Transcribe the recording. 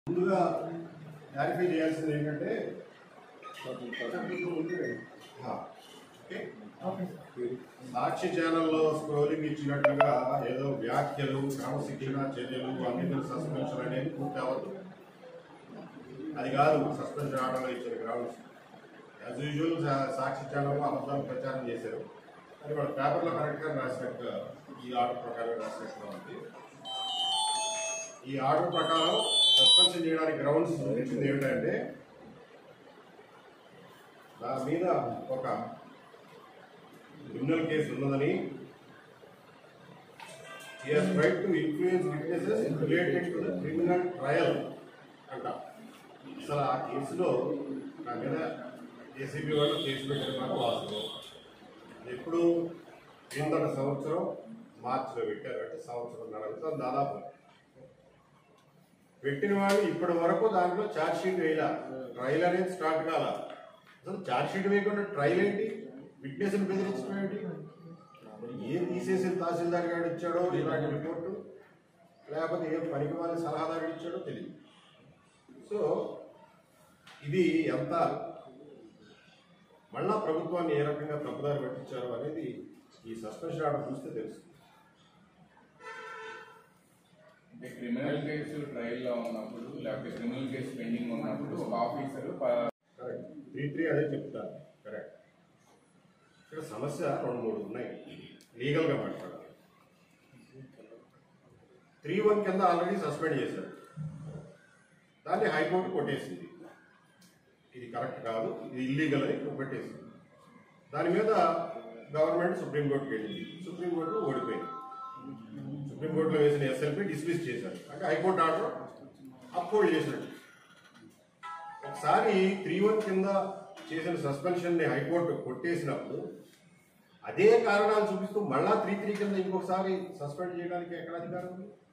ముందుగా క్లారిఫై చేయాల్సింది ఏంటంటే ఆ, ఓకే సాక్షి ఛానల్లో స్క్రోలింగ్ ఇచ్చినట్టుగా ఏదో వ్యాఖ్యలు క్రమశిక్షణ చర్యలు అన్నిటిని సస్పెన్షన్ అనేది పూర్తి అవ్వదు అది కాదు సస్పెన్షన్ ఆర్డర్లో ఇచ్చిన గ్రౌండ్స్ యాజ్ యూజువల్ సాక్షి ఛానల్లో అబద్ధాలు ప్రచారం చేశారు అది వాళ్ళ పేపర్లో కరెక్ట్గా రాసినట్టు ఈ ఆర్డర్ ప్రకారం రాసినట్టుగా ఉంది ఈ ఆర్డర్ ప్రకారం సస్పెన్షన్ చేయడానికి గ్రౌండ్స్ ఇచ్చింది ఏమిటంటే నా మీద ఒక క్రిమినల్ కేసు ఉన్నదని he has tried to influence witnesses related to the criminal trial అంట అసలు ఆ కేసులో నా మీద ఏసీబీ వాళ్ళు కేసు పెట్టిన మాట వాస్తవం అది ఎప్పుడు కిందట సంవత్సరం మార్చిలో పెట్టారు అంటే సంవత్సరం అవుతుంది దాదాపు పెట్టిన వాళ్ళు ఇప్పటి వరకు దాంట్లో ఛార్జ్ షీట్ వేయాల ట్రయల్ అనేది స్టార్ట్ కాల అసలు ఛార్జ్ షీట్ వేయకుండా ట్రయల్ ఏంటి విట్నెస్ని బెదిరించడం ఏంటి మరి ఏం తీసేసిన తహసీల్దార్ గారు ఇచ్చాడో ఇలాంటి రిపోర్టు లేకపోతే ఏ పనికి వాళ్ళ సలహాదారు ఇచ్చాడో తెలియదు సో ఇది ఎంత మళ్ళా ప్రభుత్వాన్ని ఏ రకంగా తప్పుదారి పట్టించారు అనేది ఈ సస్పెన్షన్ ఆర్డర్ చూస్తే తెలుసు అంటే క్రిమినల్ కేసు ట్రయల్లో ఉన్నప్పుడు లేకపోతే క్రిమినల్ కేసు పెండింగ్ ఉన్నప్పుడు ఒక ఆఫీసర్ కరెక్ట్ త్రీ త్రీ అదే చెప్తాను కరెక్ట్ ఇక్కడ సమస్య రెండు మూడు ఉన్నాయి లీగల్గా మాట్లాడాలి త్రీ వన్ కింద ఆల్రెడీ సస్పెండ్ చేశారు దాన్ని హైకోర్టు కొట్టేసింది ఇది కరెక్ట్ కాదు ఇది ఇల్లీగల్ అని కొట్టేసింది దాని మీద గవర్నమెంట్ సుప్రీంకోర్టుకి వెళ్ళింది సుప్రీంకోర్టులో ఓడిపోయింది సుప్రీంకోర్టులో వేసిన ఎస్ఎల్పి డిస్మిస్ చేశారు అంటే హైకోర్టు ఆర్డర్ అప్హోల్డ్ చేసినట్టు ఒకసారి త్రీ వన్ కింద చేసిన సస్పెన్షన్ ని హైకోర్టు కొట్టేసినప్పుడు అదే కారణాలు చూపిస్తూ మళ్ళా త్రీ త్రీ కింద ఇంకొకసారి సస్పెండ్ చేయడానికి ఎక్కడ అధికారం ఉంది